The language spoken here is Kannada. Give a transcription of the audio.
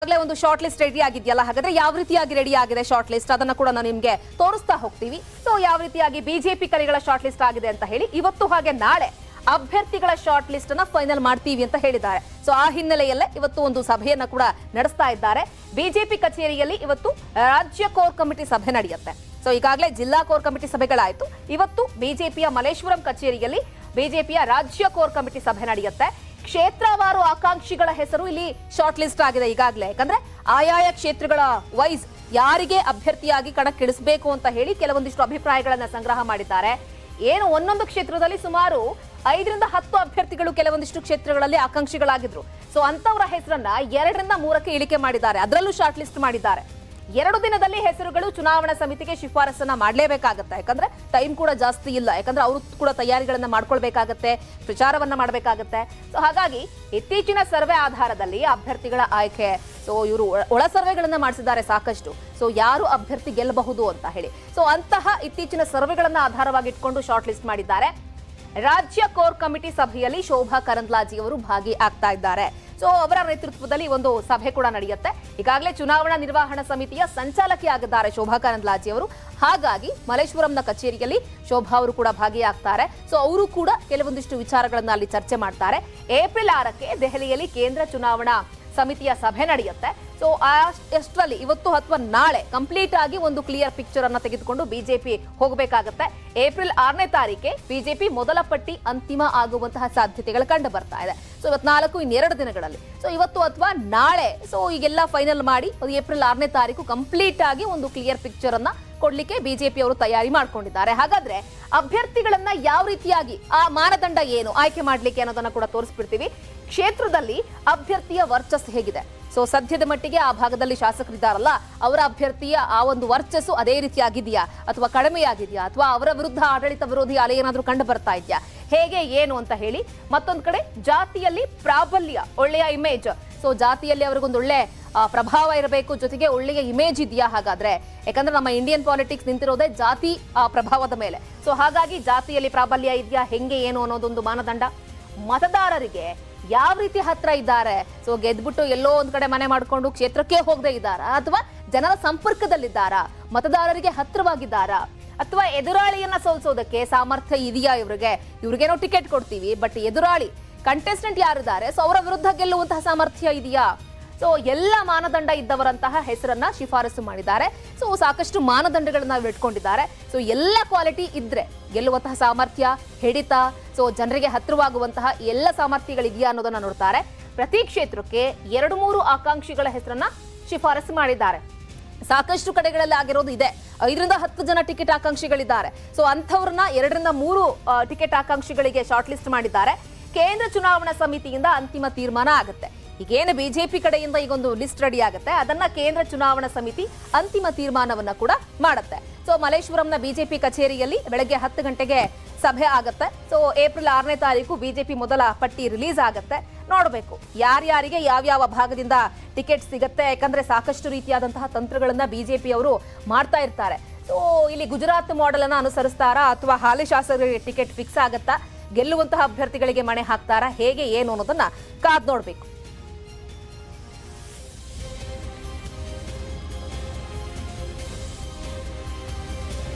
ಈಗಾಗಲೇ ಒಂದು ಶಾರ್ಟ್ ಲಿಸ್ಟ್ ರೆಡಿ ಆಗಿದೆಯಲ್ಲ ಹಾಗಾದ್ರೆ ಯಾವ ರೀತಿಯಾಗಿ ರೆಡಿ ಆಗಿದೆ ಶಾರ್ಟ್ ಲಿಸ್ಟ್ ಅದನ್ನ ಕೂಡ ನಾವು ನಿಮ್ಗೆ ತೋರಿಸ್ತಾ ಹೋಗ್ತೀವಿ ಸೊ ಯಾವ ರೀತಿಯಾಗಿ ಬಿಜೆಪಿ ಕಲಿಗಳ ಶಾರ್ಟ್ ಲಿಸ್ಟ್ ಆಗಿದೆ ಅಂತ ಹೇಳಿ ಇವತ್ತು ಹಾಗೆ ನಾಳೆ ಅಭ್ಯರ್ಥಿಗಳ ಶಾರ್ಟ್ ಲಿಸ್ಟ್ ಅನ್ನ ಫೈನಲ್ ಮಾಡ್ತೀವಿ ಅಂತ ಹೇಳಿದ್ದಾರೆ ಸೊ ಆ ಹಿನ್ನೆಲೆಯಲ್ಲೇ ಇವತ್ತು ಒಂದು ಸಭೆಯನ್ನ ಕೂಡ ನಡೆಸ್ತಾ ಇದ್ದಾರೆ ಬಿಜೆಪಿ ಕಚೇರಿಯಲ್ಲಿ ಇವತ್ತು ರಾಜ್ಯ ಕೋರ್ ಕಮಿಟಿ ಸಭೆ ನಡೆಯುತ್ತೆ ಸೊ ಈಗಾಗಲೇ ಜಿಲ್ಲಾ ಕೋರ್ ಕಮಿಟಿ ಸಭೆಗಳಾಯ್ತು ಇವತ್ತು ಬಿಜೆಪಿಯ ಮಲೇಶ್ವರಂ ಕಚೇರಿಯಲ್ಲಿ ಬಿಜೆಪಿಯ ರಾಜ್ಯ ಕೋರ್ ಕಮಿಟಿ ಸಭೆ ನಡೆಯುತ್ತೆ ಕ್ಷೇತ್ರವಾರು ಆಕಾಂಕ್ಷಿಗಳ ಹೆಸರು ಇಲ್ಲಿ ಶಾರ್ಟ್ ಲಿಸ್ಟ್ ಆಗಿದೆ ಈಗಾಗಲೇ ಯಾಕಂದ್ರೆ ಆಯಾಯ ಕ್ಷೇತ್ರಗಳ ವೈಸ್ ಯಾರಿಗೆ ಅಭ್ಯರ್ಥಿಯಾಗಿ ಕಣಕ್ಕಿಳಿಸಬೇಕು ಅಂತ ಹೇಳಿ ಕೆಲವೊಂದಿಷ್ಟು ಅಭಿಪ್ರಾಯಗಳನ್ನ ಸಂಗ್ರಹ ಮಾಡಿದ್ದಾರೆ ಏನು ಒಂದೊಂದು ಕ್ಷೇತ್ರದಲ್ಲಿ ಸುಮಾರು ಐದರಿಂದ ಹತ್ತು ಅಭ್ಯರ್ಥಿಗಳು ಕೆಲವೊಂದಿಷ್ಟು ಕ್ಷೇತ್ರಗಳಲ್ಲಿ ಆಕಾಂಕ್ಷಿಗಳಾಗಿದ್ರು ಸೊ ಅಂತವರ ಹೆಸರನ್ನ ಎರಡರಿಂದ ಮೂರಕ್ಕೆ ಇಳಿಕೆ ಮಾಡಿದ್ದಾರೆ ಅದರಲ್ಲೂ ಶಾರ್ಟ್ ಲಿಸ್ಟ್ ಮಾಡಿದ್ದಾರೆ ಎರಡು ದಿನದಲ್ಲಿ ಹೆಸರುಗಳು ಚುನಾವಣಾ ಸಮಿತಿಗೆ ಶಿಫಾರಸನ್ನ ಮಾಡಲೇಬೇಕಾಗತ್ತೆ ಯಾಕಂದ್ರೆ ಟೈಮ್ ಕೂಡ ಜಾಸ್ತಿ ಇಲ್ಲ ಯಾಕಂದ್ರೆ ಅವರು ಕೂಡ ತಯಾರಿಗಳನ್ನ ಮಾಡ್ಕೊಳ್ಬೇಕಾಗತ್ತೆ ಪ್ರಚಾರವನ್ನ ಮಾಡಬೇಕಾಗತ್ತೆ ಸೊ ಹಾಗಾಗಿ ಇತ್ತೀಚಿನ ಸರ್ವೆ ಆಧಾರದಲ್ಲಿ ಅಭ್ಯರ್ಥಿಗಳ ಆಯ್ಕೆ ಸೊ ಇವರು ಒಳ ಸರ್ವೆಗಳನ್ನ ಮಾಡಿಸಿದ್ದಾರೆ ಸಾಕಷ್ಟು ಸೊ ಯಾರು ಅಭ್ಯರ್ಥಿ ಗೆಲ್ಲಬಹುದು ಅಂತ ಹೇಳಿ ಸೊ ಅಂತಹ ಇತ್ತೀಚಿನ ಸರ್ವೆಗಳನ್ನ ಆಧಾರವಾಗಿ ಇಟ್ಕೊಂಡು ಶಾರ್ಟ್ ಲಿಸ್ಟ್ ಮಾಡಿದ್ದಾರೆ ರಾಜ್ಯ ಕೋರ್ ಕಮಿಟಿ ಸಭೆಯಲ್ಲಿ ಶೋಭಾ ಕರಂದ್ಲಾಜಿ ಅವರು ಭಾಗಿ ಆಗ್ತಾ ಇದ್ದಾರೆ ಸೊ ಅವರ ನೇತೃತ್ವದಲ್ಲಿ ಒಂದು ಸಭೆ ಕೂಡ ನಡೆಯುತ್ತೆ ಈಗಾಗಲೇ ಚುನಾವಣಾ ನಿರ್ವಹಣಾ ಸಮಿತಿಯ ಸಂಚಾಲಕಿ ಆಗಿದ್ದಾರೆ ಶೋಭಾ ಕರಂದ್ಲಾಜೆ ಅವರು ಹಾಗಾಗಿ ಮಲೇಶ್ವರಂನ ಕಚೇರಿಯಲ್ಲಿ ಶೋಭಾ ಅವರು ಕೂಡ ಭಾಗಿಯಾಗ್ತಾರೆ ಸೊ ಅವರು ಕೂಡ ಕೆಲವೊಂದಿಷ್ಟು ವಿಚಾರಗಳನ್ನ ಅಲ್ಲಿ ಚರ್ಚೆ ಮಾಡ್ತಾರೆ ಏಪ್ರಿಲ್ ಆರಕ್ಕೆ ದೆಹಲಿಯಲ್ಲಿ ಕೇಂದ್ರ ಚುನಾವಣಾ ಸಮಿತಿಯ ಸಭೆ ನಡೆಯುತ್ತೆ ಸೊ ಅಷ್ಟರಲ್ಲಿ ಇವತ್ತು ಅಥವಾ ನಾಳೆ ಕಂಪ್ಲೀಟ್ ಆಗಿ ಒಂದು ಕ್ಲಿಯರ್ ಪಿಕ್ಚರ್ ಅನ್ನ ತೆಗೆದುಕೊಂಡು ಬಿಜೆಪಿ ಹೋಗಬೇಕಾಗತ್ತೆ ಏಪ್ರಿಲ್ ಆರನೇ ತಾರೀಕೆ ಬಿಜೆಪಿ ಮೊದಲ ಪಟ್ಟಿ ಅಂತಿಮ ಆಗುವಂತಹ ಸಾಧ್ಯತೆಗಳು ಕಂಡು ಬರ್ತಾ ಇದೆ ಸೊ ಇವತ್ನಾಲ್ಕು ಇನ್ನೆರಡು ದಿನಗಳಲ್ಲಿ ಸೊ ಇವತ್ತು ಅಥವಾ ನಾಳೆ ಸೊ ಈಗೆಲ್ಲ ಫೈನಲ್ ಮಾಡಿ ಅದು ಏಪ್ರಿಲ್ ಆರನೇ ತಾರೀಕು ಕಂಪ್ಲೀಟ್ ಆಗಿ ಒಂದು ಕ್ಲಿಯರ್ ಪಿಕ್ಚರ್ ಅನ್ನ ಕೊಡ್ಲಿಕ್ಕೆ ಬಿಜೆಪಿ ಅವರು ತಯಾರಿ ಮಾಡ್ಕೊಂಡಿದ್ದಾರೆ ಹಾಗಾದ್ರೆ ಅಭ್ಯರ್ಥಿಗಳನ್ನ ಯಾವ ರೀತಿಯಾಗಿ ಆ ಮಾನದಂಡ ಏನು ಆಯ್ಕೆ ಮಾಡ್ಲಿಕ್ಕೆ ಅನ್ನೋದನ್ನ ಕೂಡ ತೋರಿಸ್ಬಿಡ್ತೀವಿ ಕ್ಷೇತ್ರದಲ್ಲಿ ಅಭ್ಯರ್ಥಿಯ ವರ್ಚಸ್ಸು ಹೇಗಿದೆ ಸೊ ಸದ್ಯದ ಮಟ್ಟಿಗೆ ಆ ಭಾಗದಲ್ಲಿ ಶಾಸಕರಿದ್ದಾರಲ್ಲ ಅವರ ಅಭ್ಯರ್ಥಿಯ ಆ ಒಂದು ವರ್ಚಸ್ಸು ಅದೇ ರೀತಿಯಾಗಿದೆಯಾ ಅಥವಾ ಕಡಿಮೆಯಾಗಿದೆಯಾ ಅಥವಾ ಅವರ ವಿರುದ್ಧ ಆಡಳಿತ ವಿರೋಧಿ ಅಲೆ ಏನಾದ್ರೂ ಕಂಡು ಬರ್ತಾ ಇದೆಯಾ ಹೇಗೆ ಏನು ಅಂತ ಹೇಳಿ ಮತ್ತೊಂದು ಕಡೆ ಜಾತಿಯಲ್ಲಿ ಪ್ರಾಬಲ್ಯ ಒಳ್ಳೆಯ ಇಮೇಜ್ ಸೊ ಜಾತಿಯಲ್ಲಿ ಅವ್ರಿಗೊಂದು ಒಳ್ಳೆ ಆ, ಪ್ರಭಾವ ಇರಬೇಕು ಜೊತೆಗೆ ಒಳ್ಳೆಯ ಇಮೇಜ್ ಇದೆಯಾ ಹಾಗಾದ್ರೆ ಯಾಕಂದ್ರೆ ನಮ್ಮ ಇಂಡಿಯನ್ ಪಾಲಿಟಿಕ್ಸ್ ನಿಂತಿರೋದೇ ಜಾತಿ ಆ, ಪ್ರಭಾವದ ಮೇಲೆ ಸೊ ಹಾಗಾಗಿ ಜಾತಿಯಲ್ಲಿ ಪ್ರಾಬಲ್ಯ ಇದೆಯಾ ಹೆಂಗೆ ಏನು ಅನ್ನೋದೊಂದು ಮಾನದಂಡ ಮತದಾರರಿಗೆ ಯಾವ ರೀತಿ ಹತ್ರ ಇದ್ದಾರೆ ಸೊ ಗೆದ್ಬಿಟ್ಟು ಎಲ್ಲೋ ಒಂದ್ ಕಡೆ ಮನೆ ಮಾಡ್ಕೊಂಡು ಕ್ಷೇತ್ರಕ್ಕೆ ಹೋಗದೆ ಇದ್ದಾರಾ ಅಥವಾ ಜನರ ಸಂಪರ್ಕದಲ್ಲಿದ್ದಾರಾ ಮತದಾರರಿಗೆ ಹತ್ರವಾಗಿದ್ದಾರಾ ಅಥವಾ ಎದುರಾಳಿಯನ್ನ ಸೋಲ್ಸೋದಕ್ಕೆ ಸಾಮರ್ಥ್ಯ ಇದೆಯಾ ಇವ್ರಿಗೆ ಇವ್ರಿಗೇನೋ ಟಿಕೆಟ್ ಕೊಡ್ತೀವಿ ಬಟ್ ಎದುರಾಳಿ ಕಂಟೆಸ್ಟೆಂಟ್ ಯಾರಿದ್ದಾರೆ ಸೊ ಅವರ ವಿರುದ್ಧ ಗೆಲ್ಲುವಂತಹ ಸಾಮರ್ಥ್ಯ ಇದೆಯಾ ಸೊ ಎಲ್ಲ ಮಾನದಂಡ ಇದ್ದವರಂತಹ ಹೆಸರನ್ನ ಶಿಫಾರಸು ಮಾಡಿದ್ದಾರೆ ಸೊ ಸಾಕಷ್ಟು ಮಾನದಂಡಗಳನ್ನ ಅವ್ರು ಇಟ್ಕೊಂಡಿದ್ದಾರೆ ಸೊ ಎಲ್ಲ ಕ್ವಾಲಿಟಿ ಇದ್ರೆ ಗೆಲ್ಲುವಂತಹ ಸಾಮರ್ಥ್ಯ ಹಿಡಿತ ಸೊ ಜನರಿಗೆ ಹತ್ತಿರವಾಗುವಂತಹ ಎಲ್ಲ ಸಾಮರ್ಥ್ಯಗಳಿದೆಯಾ ಅನ್ನೋದನ್ನ ನೋಡ್ತಾರೆ ಪ್ರತಿ ಕ್ಷೇತ್ರಕ್ಕೆ ಎರಡು ಮೂರು ಆಕಾಂಕ್ಷಿಗಳ ಹೆಸರನ್ನ ಶಿಫಾರಸು ಮಾಡಿದ್ದಾರೆ ಸಾಕಷ್ಟು ಕಡೆಗಳಲ್ಲಿ ಆಗಿರೋದು ಇದೆ ಐದರಿಂದ ಹತ್ತು ಜನ ಟಿಕೆಟ್ ಆಕಾಂಕ್ಷಿಗಳಿದ್ದಾರೆ ಸೊ ಅಂಥವ್ರನ್ನ ಎರಡರಿಂದ ಮೂರು ಆ, ಟಿಕೆಟ್ ಆಕಾಂಕ್ಷಿಗಳಿಗೆ ಶಾರ್ಟ್ ಲಿಸ್ಟ್ ಮಾಡಿದ್ದಾರೆ ಕೇಂದ್ರ ಚುನಾವಣಾ ಸಮಿತಿಯಿಂದ ಅಂತಿಮ ತೀರ್ಮಾನ ಆಗುತ್ತೆ ಈಗೇನು ಬಿಜೆಪಿ ಕಡೆಯಿಂದ ಈಗೊಂದು ಲಿಸ್ಟ್ ರೆಡಿ ಆಗುತ್ತೆ ಅದನ್ನ ಕೇಂದ್ರ ಚುನಾವಣಾ ಸಮಿತಿ ಅಂತಿಮ ತೀರ್ಮಾನವನ್ನ ಕೂಡ ಮಾಡುತ್ತೆ ಸೊ ಮಲೇಶ್ವರಂನ ಬಿಜೆಪಿ ಕಚೇರಿಯಲ್ಲಿ ಬೆಳಗ್ಗೆ ಹತ್ತು ಗಂಟೆಗೆ ಸಭೆ ಆಗತ್ತೆ ಸೊ ಏಪ್ರಿಲ್ ಆರನೇ ತಾರೀಕು ಬಿಜೆಪಿ ಮೊದಲ ಪಟ್ಟಿ ರಿಲೀಸ್ ಆಗತ್ತೆ ನೋಡಬೇಕು ಯಾರ್ಯಾರಿಗೆ ಯಾವ್ಯಾವ ಭಾಗದಿಂದ ಟಿಕೆಟ್ ಸಿಗತ್ತೆ ಯಾಕಂದ್ರೆ ಸಾಕಷ್ಟು ರೀತಿಯಾದಂತಹ ತಂತ್ರಗಳನ್ನ ಬಿಜೆಪಿ ಅವರು ಮಾಡ್ತಾ ಇರ್ತಾರೆ ಸೊ ಇಲ್ಲಿ ಗುಜರಾತ್ ಮಾಡೆಲ್ ಅನ್ನ ಅನುಸರಿಸ್ತಾರಾ ಅಥವಾ ಹಾಲಿ ಶಾಸಕರಿಗೆ ಟಿಕೆಟ್ ಫಿಕ್ಸ್ ಆಗತ್ತಾ ಗೆಲ್ಲುವಂತಹ ಅಭ್ಯರ್ಥಿಗಳಿಗೆ ಮಣೆ ಹಾಕ್ತಾರಾ ಹೇಗೆ ಏನು ಅನ್ನೋದನ್ನ ಕಾದ್ ನೋಡ್ಬೇಕು